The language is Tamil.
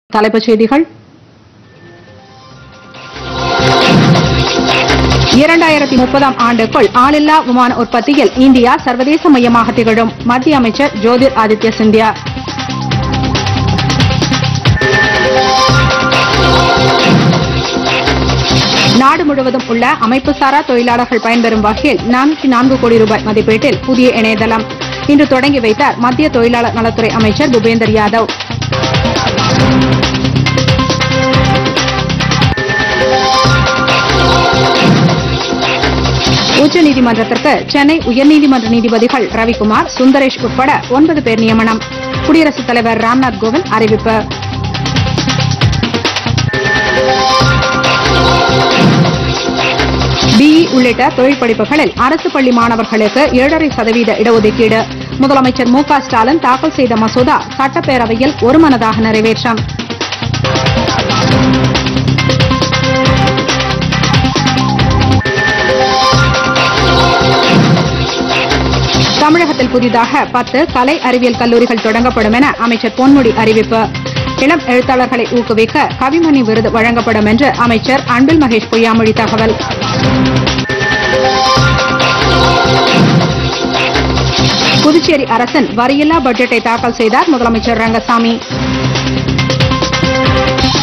தலைப்புச் செய்திகள் இரண்டாயிரத்தி முப்பதாம் ஆண்டுக்குள் ஆளில்லா விமான உற்பத்தியில் இந்தியா சர்வதேச மையமாக திகழும் மத்திய அமைச்சர் ஜோதிர் ஆதித்ய சிந்தியா நாடு முழுவதும் உள்ள அமைப்புசாரா தொழிலாளர்கள் பயன்பெறும் வகையில் நானூற்றி நான்கு கோடி ரூபாய் மதிப்பீட்டில் புதிய இணையதளம் இன்று தொடங்கி வைத்தார் மத்திய தொழிலாளர் நலத்துறை அமைச்சர் பூபேந்தர் யாதவ் உச்சநீதிமன்றத்திற்கு சென்னை உயர்நீதிமன்ற நீதிபதிகள் ரவிக்குமார் சுந்தரேஷ் உட்பட ஒன்பது பேர் நியமனம் குடியரசுத் தலைவர் ராம்நாத் கோவிந்த் அறிவிப்பு பிஇ உள்ளிட்ட தொழில் படிப்புகளில் அரசு பள்ளி மாணவர்களுக்கு ஏழரை சதவீத இடஒதுக்கீடு முதலமைச்சர் மு க ஸ்டாலின் தாக்கல் செய்த மசோதா சட்டப்பேரவையில் ஒருமனதாக நிறைவேற்றம் தமிழகத்தில் புதிதாக பத்து கலை அறிவியல் கல்லூரிகள் தொடங்கப்படும் என அமைச்சர் பொன்முடி அறிவிப்பு இளம் எழுத்தாளர்களை ஊக்குவிக்க கவிமணி விருது வழங்கப்படும் என்று அமைச்சர் அன்பில் மகேஷ் பொய்யாமொழி தகவல் புதுச்சேரி அரசின் வரியில்லா பட்ஜெட்டை தாக்கல் செய்தார் முதலமைச்சர் ரங்கசாமி